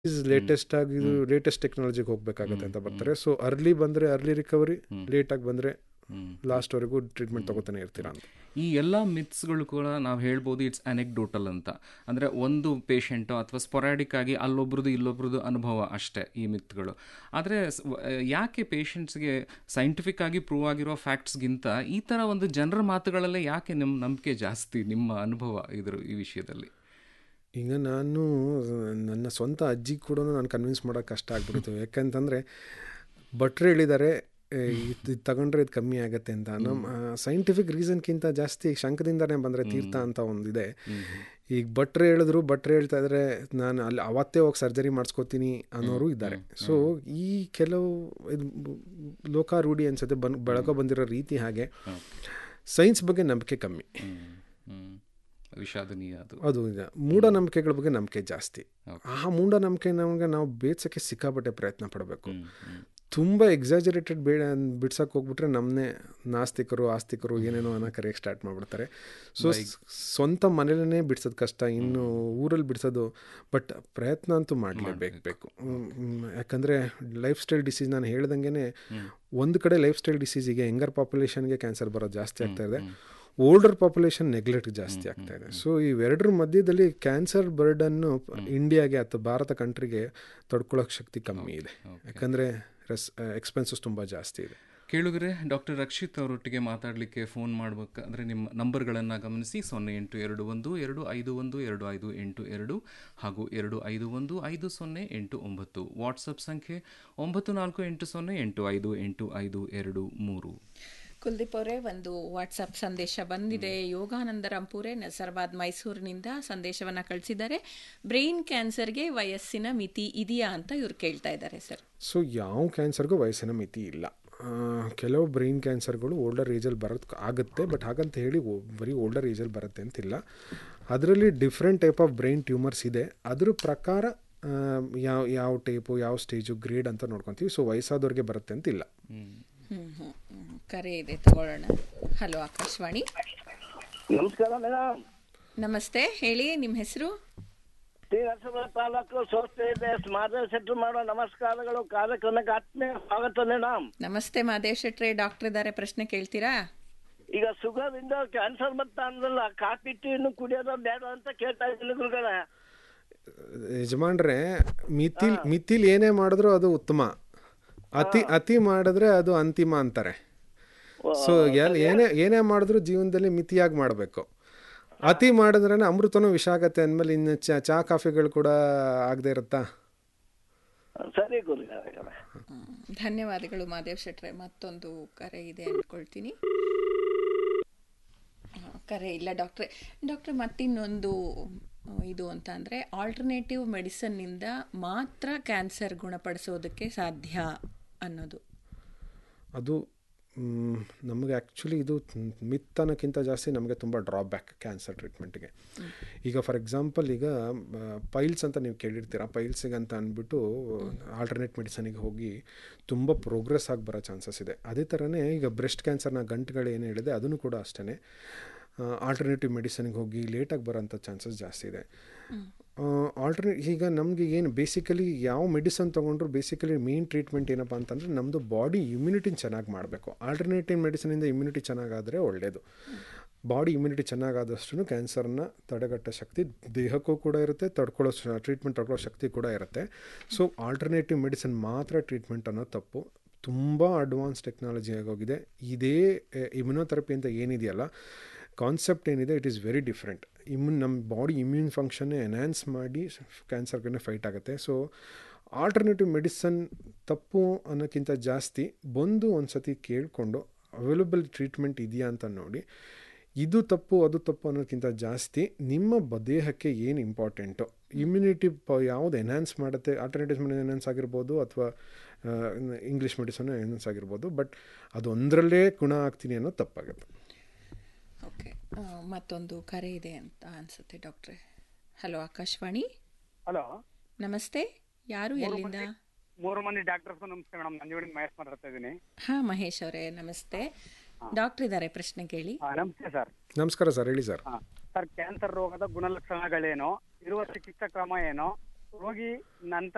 latest ಆಗಿ latest ಟೆಕ್ನಾಲಜಿಗೆ ಹೋಗ್ಬೇಕಾಗತ್ತೆ ಅಂತ ಬರ್ತಾರೆ ಸೊ ಅರ್ಲಿ ಬಂದರೆ ಅರ್ಲಿ ರಿಕವರಿ ಲೇಟಾಗಿ ಬಂದರೆ ಲಾಸ್ಟ್ವರೆಗೂ ಟ್ರೀಟ್ಮೆಂಟ್ ತಗೋತಾನೆ ಇರ್ತೀರಾ ಅಂತ ಈ ಎಲ್ಲ ಮಿತ್ಸ್ಗಳು ಕೂಡ ನಾವು ಹೇಳ್ಬೋದು ಇಟ್ಸ್ ಅನೆಕ್ಡೋಟಲ್ ಅಂತ ಅಂದರೆ ಒಂದು ಪೇಷಂಟು ಅಥವಾ ಸ್ಪೊರಾಡಿಕ್ ಆಗಿ ಅಲ್ಲೊಬ್ರದ್ದು ಇಲ್ಲೊಬ್ರದ್ದು ಅನುಭವ ಅಷ್ಟೇ ಈ ಮಿತ್ಗಳು ಆದರೆ ಯಾಕೆ ಪೇಷಂಟ್ಸ್ಗೆ ಸೈಂಟಿಫಿಕ್ ಆಗಿ ಪ್ರೂವ್ ಆಗಿರೋ ಫ್ಯಾಕ್ಟ್ಸ್ಗಿಂತ ಈ ಥರ ಒಂದು ಜನರ ಮಾತುಗಳಲ್ಲೇ ಯಾಕೆ ನಿಮ್ಮ ನಂಬಿಕೆ ಜಾಸ್ತಿ ನಿಮ್ಮ ಅನುಭವ ಇದ್ರ ಈ ವಿಷಯದಲ್ಲಿ ಈಗ ನಾನು ನನ್ನ ಸ್ವಂತ ಅಜ್ಜಿ ಕೂಡ ನಾನು ಕನ್ವಿನ್ಸ್ ಮಾಡೋಕೆ ಕಷ್ಟ ಆಗ್ಬಿಡ್ತು ಯಾಕಂತಂದರೆ ಭಟ್ರು ಹೇಳಿದ್ದಾರೆ ಇದು ತಗೊಂಡ್ರೆ ಇದು ಕಮ್ಮಿ ಆಗುತ್ತೆ ಅಂತ ನಮ್ಮ ಸೈಂಟಿಫಿಕ್ ರೀಸನ್ಗಿಂತ ಜಾಸ್ತಿ ಶಂಕದಿಂದನೇ ಬಂದರೆ ತೀರ್ಥ ಅಂತ ಒಂದಿದೆ ಈಗ ಭಟ್ರು ಹೇಳಿದ್ರು ಭಟ್ರು ಹೇಳ್ತಾ ಇದ್ರೆ ನಾನು ಅಲ್ಲಿ ಅವತ್ತೇ ಹೋಗಿ ಸರ್ಜರಿ ಮಾಡಿಸ್ಕೋತೀನಿ ಅನ್ನೋರು ಇದ್ದಾರೆ ಸೊ ಈ ಕೆಲವು ಇದು ಲೋಕಾರೂಢಿ ಅನ್ಸುತ್ತೆ ಬನ್ ಬೆಳಕೋ ಬಂದಿರೋ ರೀತಿ ಹಾಗೆ ಸೈನ್ಸ್ ಬಗ್ಗೆ ನಂಬಿಕೆ ಕಮ್ಮಿ ವಿಷಾದನೀಯ ಅದು ಅದು ಇದೆ ಮೂಢನಂಬಿಕೆಗಳ ಬಗ್ಗೆ ನಂಬಿಕೆ ಜಾಸ್ತಿ ಆ ಮೂಢನಂಬಿಕೆ ನಮಗೆ ನಾವು ಬೇಡ್ಸೋಕ್ಕೆ ಸಿಕ್ಕಾಪಟ್ಟೆ ಪ್ರಯತ್ನ ಪಡಬೇಕು ತುಂಬ ಎಕ್ಸಾಜರೇಟೆಡ್ ಬೇಡ ಬಿಡ್ಸಕ್ಕೆ ಹೋಗ್ಬಿಟ್ರೆ ನಮ್ಮನ್ನೇ ನಾಸ್ತಿಕರು ಆಸ್ತಿಕರು ಏನೇನೋ ಅನ್ನೋ ಕರೆಯಕ್ಕೆ ಸ್ಟಾರ್ಟ್ ಮಾಡಿಬಿಡ್ತಾರೆ ಸೊ ಸ್ವಂತ ಮನೇಲೇ ಬಿಡ್ಸೋದು ಕಷ್ಟ ಇನ್ನು ಊರಲ್ಲಿ ಬಿಡಿಸೋದು ಬಟ್ ಪ್ರಯತ್ನ ಅಂತೂ ಮಾಡಲೇಬೇಕು ಬೇಕು ಯಾಕಂದರೆ ಲೈಫ್ ಸ್ಟೈಲ್ ಡಿಸೀಸ್ ನಾನು ಹೇಳ್ದಂಗೆ ಒಂದು ಕಡೆ ಲೈಫ್ ಸ್ಟೈಲ್ ಡಿಸೀಸಿಗೆ ಯಂಗರ್ ಪಾಪ್ಯುಲೇಷನ್ಗೆ ಕ್ಯಾನ್ಸರ್ ಬರೋದು ಜಾಸ್ತಿ ಆಗ್ತಾ ಇದೆ ಓಲ್ಡರ್ ಪಾಪ್ಯುಲೇಷನ್ ನೆಗ್ಲೆಕ್ಟ್ ಜಾಸ್ತಿ ಆಗ್ತಾ ಇದೆ ಸೊ ಇವೆರಡರ ಮಧ್ಯದಲ್ಲಿ ಕ್ಯಾನ್ಸರ್ ಬರ್ಡನ್ನು ಇಂಡಿಯಾಗೆ ಅಥವಾ ಭಾರತ ಕಂಟ್ರಿಗೆ ತಡ್ಕೊಳ್ಳೋಕೆ ಶಕ್ತಿ ಕಮ್ಮಿ ಇದೆ ಯಾಕಂದರೆ ರೆಸ್ ಎಕ್ಸ್ಪೆನ್ಸಸ್ ತುಂಬ ಜಾಸ್ತಿ ಇದೆ ಕೇಳುಗರೆ ಡಾಕ್ಟರ್ ರಕ್ಷಿತ್ ಅವರೊಟ್ಟಿಗೆ ಮಾತಾಡಲಿಕ್ಕೆ ಫೋನ್ ಮಾಡಬೇಕಾದ್ರೆ ನಿಮ್ಮ ನಂಬರ್ಗಳನ್ನು ಗಮನಿಸಿ ಸೊನ್ನೆ ಎಂಟು ಎರಡು ಒಂದು ಎರಡು ಐದು ಒಂದು ಎರಡು ಐದು ಎಂಟು ಎರಡು ಹಾಗೂ ಎರಡು ಐದು ಒಂದು ಐದು ಸೊನ್ನೆ ಎಂಟು ಒಂಬತ್ತು ವಾಟ್ಸಪ್ ಸಂಖ್ಯೆ ಒಂಬತ್ತು ನಾಲ್ಕು ಎಂಟು ಸೊನ್ನೆ ಎಂಟು ಐದು ಎಂಟು ಐದು ಎರಡು ಮೂರು ಕುಲ್ದೀಪ್ ಅವರೇ ಒಂದು ವಾಟ್ಸಪ್ ಸಂದೇಶ ಬಂದಿದೆ ಯೋಗಾನಂದ ರಂಪೂರೆ ನಸರ್ಬಾದ್ ಮೈಸೂರಿನಿಂದ ಸಂದೇಶವನ್ನು ಕಳಿಸಿದ್ದಾರೆ ಬ್ರೈನ್ ಕ್ಯಾನ್ಸರ್ಗೆ ವಯಸ್ಸಿನ ಮಿತಿ ಇದೆಯಾ ಅಂತ ಇವ್ರು ಕೇಳ್ತಾ ಇದ್ದಾರೆ ಸರ್ ಸೊ ಯಾವ ಕ್ಯಾನ್ಸರ್ಗೂ ವಯಸ್ಸಿನ ಮಿತಿ ಇಲ್ಲ ಕೆಲವು ಬ್ರೈನ್ ಕ್ಯಾನ್ಸರ್ಗಳು ಓಲ್ಡರ್ ಏಜಲ್ಲಿ ಬರೋದು ಆಗುತ್ತೆ ಬಟ್ ಹಾಗಂತ ಹೇಳಿ ಬರೀ ಓಲ್ಡರ್ ಏಜಲ್ಲಿ ಬರುತ್ತೆ ಅಂತಿಲ್ಲ ಅದರಲ್ಲಿ different type of brain tumours ಇದೆ ಅದ್ರ ಪ್ರಕಾರ ಯಾವ ಯಾವ ಟೈಪು ಯಾವ ಸ್ಟೇಜು ಗ್ರೇಡ್ ಅಂತ ನೋಡ್ಕೊತೀವಿ ಸೊ ವಯಸ್ಸಾದವ್ರಿಗೆ ಬರುತ್ತೆ ಅಂತಿಲ್ಲ ಕರೆ ಇದೆ ತಗೊಳ್ಳೋಣ ಹಲೋ ಆಕಾಶವಾಣಿ ನಮಸ್ಕಾರ ಮೇಡಮ್ ನಮಸ್ತೆ ಹೇಳಿ ನಿಮ್ಮ ಹೆಸರು ಟಿ ನರಸೀಪುರ ತಾಲೂಕು ಸಂಸ್ಥೆಯಿಂದ ಮಾಧವ ಶೆಟ್ಟಿ ಮಾಡೋ ನಮಸ್ಕಾರಗಳು ಕಾರ್ಯಕ್ರಮಕ್ಕೆ ಆತ್ಮೀಯ ಸ್ವಾಗತ ಮೇಡಮ್ ನಮಸ್ತೆ ಮಾದೇವ್ ಶೆಟ್ರೆ ಡಾಕ್ಟರ್ ಇದ್ದಾರೆ ಪ್ರಶ್ನೆ ಕೇಳ್ತೀರಾ ಈಗ ಶುಗರ್ ಇಂದ ಕ್ಯಾನ್ಸರ್ ಬತ್ತ ಅಂದ್ರಲ್ಲ ಕಾಫಿ ಟೀ ಇನ್ನು ಕುಡಿಯೋದು ಬೇಡ ಅಂತ ಕೇಳ್ತಾ ಇದ್ದೀನಿ ಗುರುಗಳೇ ಯಜಮಾನ್ರೆ ಮಿತಿಲ್ ಮಿತಿಲ್ ಏನೇ ಮಾಡಿದ್ರು ಅದು ಉತ್ತಮ ಅತಿ ಅತಿ ಮಾಡಿದ್ರೆ ಅದು ಅಂತಿಮ ಅಂತಾರೆ ಸೊ ಎಲ್ ಏನೇ ಏನೇ ಮಾಡಿದ್ರು ಜೀವನದಲ್ಲಿ ಮಿತಿಯಾಗಿ ಮಾಡಬೇಕು ಅತಿ ಮಾಡಿದ್ರೆ ಅಮೃತನೂ ವಿಷ ಆಗತ್ತೆ ಅಂದಮೇಲೆ ಇನ್ನು ಚಾ ಚಾ ಕಾಫಿಗಳು ಕೂಡ ಆಗದೆ ಇರುತ್ತಾ ಸರಿ ಗುರುಗಳೇ ಧನ್ಯವಾದಗಳು ಮಾದೇವ್ ಶೆಟ್ರೆ ಮತ್ತೊಂದು ಕರೆ ಇದೆ ಅಂದ್ಕೊಳ್ತೀನಿ ಕರೆ ಇಲ್ಲ ಡಾಕ್ಟ್ರೆ ಡಾಕ್ಟ್ರೆ ಮತ್ತಿನ್ನೊಂದು ಇದು ಅಂತ ಅಂದರೆ ಆಲ್ಟರ್ನೇಟಿವ್ ಮೆಡಿಸನ್ನಿಂದ ಮಾತ್ರ ಕ್ಯಾನ್ಸರ್ ಗುಣಪಡಿಸೋದಕ್ಕೆ ಸಾಧ್ಯ ಅನ್ನೋದು ಅದು ನಮಗೆ ಆ್ಯಕ್ಚುಲಿ ಇದು ಮಿತ್ ಅನ್ನೋಕ್ಕಿಂತ ಜಾಸ್ತಿ ನಮಗೆ ತುಂಬ ಡ್ರಾಬ್ಯಾಕ್ ಕ್ಯಾನ್ಸರ್ ಟ್ರೀಟ್ಮೆಂಟ್ಗೆ ಈಗ ಫಾರ್ ಎಕ್ಸಾಂಪಲ್ ಈಗ ಪೈಲ್ಸ್ ಅಂತ ನೀವು ಕೇಳಿರ್ತೀರ ಪೈಲ್ಸಿಗೆ ಅಂತ ಅಂದ್ಬಿಟ್ಟು ಆಲ್ಟರ್ನೇಟ್ ಮೆಡಿಸನಿಗೆ ಹೋಗಿ ತುಂಬ ಪ್ರೋಗ್ರೆಸ್ ಆಗಿ ಬರೋ ಚಾನ್ಸಸ್ ಇದೆ ಅದೇ ಥರನೇ ಈಗ ಬ್ರೆಸ್ಟ್ ಕ್ಯಾನ್ಸರ್ನ ಗಂಟುಗಳು ಏನು ಹೇಳಿದೆ ಅದನ್ನು ಕೂಡ ಅಷ್ಟೇ ಆಲ್ಟರ್ನೇಟಿವ್ ಮೆಡಿಸನ್ಗೆ ಹೋಗಿ ಲೇಟಾಗಿ ಬರೋಂಥ ಚಾನ್ಸಸ್ ಜಾಸ್ತಿ ಇದೆ ಆಲ್ಟರ್ನೇಟ್ ಈಗ ನಮಗೆ ಏನು ಬೇಸಿಕಲಿ ಯಾವ ಮೆಡಿಸನ್ ತೊಗೊಂಡ್ರು ಬೇಸಿಕಲಿ ಮೇನ್ ಟ್ರೀಟ್ಮೆಂಟ್ ಏನಪ್ಪ ಅಂತಂದರೆ ನಮ್ಮದು ಬಾಡಿ ಇಮ್ಯುನಿಟಿನ ಚೆನ್ನಾಗಿ ಮಾಡಬೇಕು ಆಲ್ಟರ್ನೇಟಿವ್ ಮೆಡಿಸನಿಂದ ಇಮ್ಯುನಿಟಿ ಚೆನ್ನಾಗಾದರೆ ಒಳ್ಳೆಯದು ಬಾಡಿ ಇಮ್ಯುನಿಟಿ ಚೆನ್ನಾಗಾದಷ್ಟು ಕ್ಯಾನ್ಸರ್ನ ತಡೆಗಟ್ಟೋ ಶಕ್ತಿ ದೇಹಕ್ಕೂ ಕೂಡ ಇರುತ್ತೆ ತಡ್ಕೊಳ್ಳೋ ಟ್ರೀಟ್ಮೆಂಟ್ ತಡ್ಕೊಳ್ಳೋ ಶಕ್ತಿ ಕೂಡ ಇರುತ್ತೆ ಸೊ ಆಲ್ಟರ್ನೇಟಿವ್ ಮೆಡಿಸನ್ ಮಾತ್ರ ಟ್ರೀಟ್ಮೆಂಟ್ ಅನ್ನೋದು ತಪ್ಪು ತುಂಬ ಅಡ್ವಾನ್ಸ್ ಟೆಕ್ನಾಲಜಿ ಆಗೋಗಿದೆ ಇದೇ ಇಮ್ಯುನೋಥೆರಪಿ ಅಂತ ಏನಿದೆಯಲ್ಲ ಕಾನ್ಸೆಪ್ಟ್ ಏನಿದೆ it is very different immune ನಮ್ಮ ಬಾಡಿ ಇಮ್ಯೂನ್ ಫಂಕ್ಷನ್ನೇ ಎನ್ಹ್ಯಾನ್ಸ್ ಮಾಡಿ ಕ್ಯಾನ್ಸರ್ಗೆ ಫೈಟ್ ಆಗುತ್ತೆ ಸೊ ಆಲ್ಟರ್ನೇಟಿವ್ ಮೆಡಿಸನ್ ತಪ್ಪು ಅನ್ನೋಕ್ಕಿಂತ ಜಾಸ್ತಿ ಬಂದು ಒಂದು ಸತಿ ಕೇಳಿಕೊಂಡು ಅವೈಲಬಲ್ ಟ್ರೀಟ್ಮೆಂಟ್ ಇದೆಯಾ ಅಂತ ನೋಡಿ ಇದು ತಪ್ಪು ಅದು ತಪ್ಪು ಅನ್ನೋದಕ್ಕಿಂತ ಜಾಸ್ತಿ ನಿಮ್ಮ ದೇಹಕ್ಕೆ ಏನು ಇಂಪಾರ್ಟೆಂಟು ಇಮ್ಯುನಿಟಿ ಪ ಯಾವುದು ಎನ್ಹ್ಯಾನ್ಸ್ ಮಾಡುತ್ತೆ ಆಲ್ಟರ್ನೇಟಿವ್ ಮೆಡಿಸನ್ ಎನ್ಹ್ಯಾನ್ಸ್ ಆಗಿರ್ಬೋದು ಅಥವಾ ಇಂಗ್ಲೀಷ್ ಮೆಡಿಸನ್ ಎನ್ಹ್ಯಾನ್ಸ್ ಆಗಿರ್ಬೋದು ಬಟ್ ಅದು ಒಂದರಲ್ಲೇ ಗುಣ ಆಗ್ತೀನಿ ಅನ್ನೋದು ತಪ್ಪಾಗುತ್ತೆ ಓಕೆ ಮತ್ತೊಂದು ಕರೆ ಇದೆ ಅಂತ ಅನ್ಸುತ್ತೆ ಡಾಕ್ಟ್ರೆ ಹಲೋ ಆಕಾಶವಾಣಿ ಹಲೋ ನಮಸ್ತೆ ಯಾರು ಎಲ್ಲಿಂದ ಮೂರು ಮಂದಿ ಡಾಕ್ಟರ್ಸ್ ನಮಸ್ತೆ ಮೇಡಮ್ ನಂಜುವಡಿನ ಮಹೇಶ್ ಮಾತಾಡ್ತಾ ಇದ್ದೀನಿ ಹಾ ಮಹೇಶ್ ಅವರೇ ನಮಸ್ತೆ ಡಾಕ್ಟರ್ ಇದ್ದಾರೆ ಪ್ರಶ್ನೆ ಕೇಳಿ ನಮಸ್ತೆ ಸರ್ ನಮಸ್ಕಾರ ಸರ್ ಹೇಳಿ ಸರ್ ಸರ್ ಕ್ಯಾನ್ಸರ್ ರೋಗದ ಗುಣಲಕ್ಷಣಗಳೇನು ಇರುವ ಚಿಕಿತ್ಸಾ ಕ್ರಮ ಏನು ರೋಗಿ ನಂತರ